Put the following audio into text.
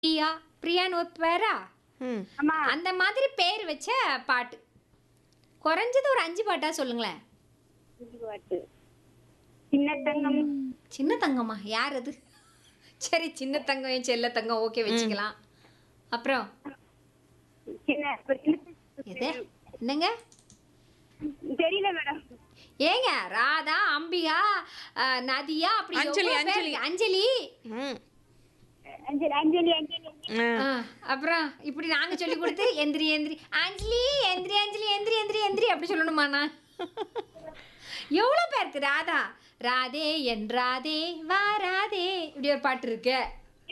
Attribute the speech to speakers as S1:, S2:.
S1: பிரியா பிரியான்னு ஒரு பேரா
S2: ம்
S3: ஆமா
S1: அந்த மாதிரி பேர் வச்ச பாட்டு குறைஞ்சது ஒரு அஞ்சு பாட்டா சொல்லுங்களேன்
S3: இது பாட்டு சின்ன தங்கம்
S1: சின்ன தங்கம்மா யார் அது சரி சின்ன தங்கம் என் செல்ல தங்கம் ஓகே வச்சுக்கலாம் அப்புறம்
S3: சின்ன
S1: எது என்னங்க
S3: தெரியல மேடம்
S1: ஏங்க ராதா அம்பிகா அஹ், நதியா அப்படி
S2: அஞ்சலி,
S1: எவ்வளவு பேர்
S2: அஞ்சலி.
S1: இருக்கு. அஞ்சலி
S2: ம்
S3: அஞ்சலி அஞ்சலி அஞ்சலி
S2: ஆ.
S1: ஆ, அப்புறம் இப்படி நாங்க சொல்லி கொடுத்து எந்திரி எந்திரி அஞ்சலி எந்திரி அஞ்சலி எந்திரி எந்திரி எந்திரி அப்படி சொல்லணுமா நான் எவ்வளோ பேருக்கு ராதா ராதே என் ராதே வா ராதே இப்படி ஒரு பாட்டு இருக்கு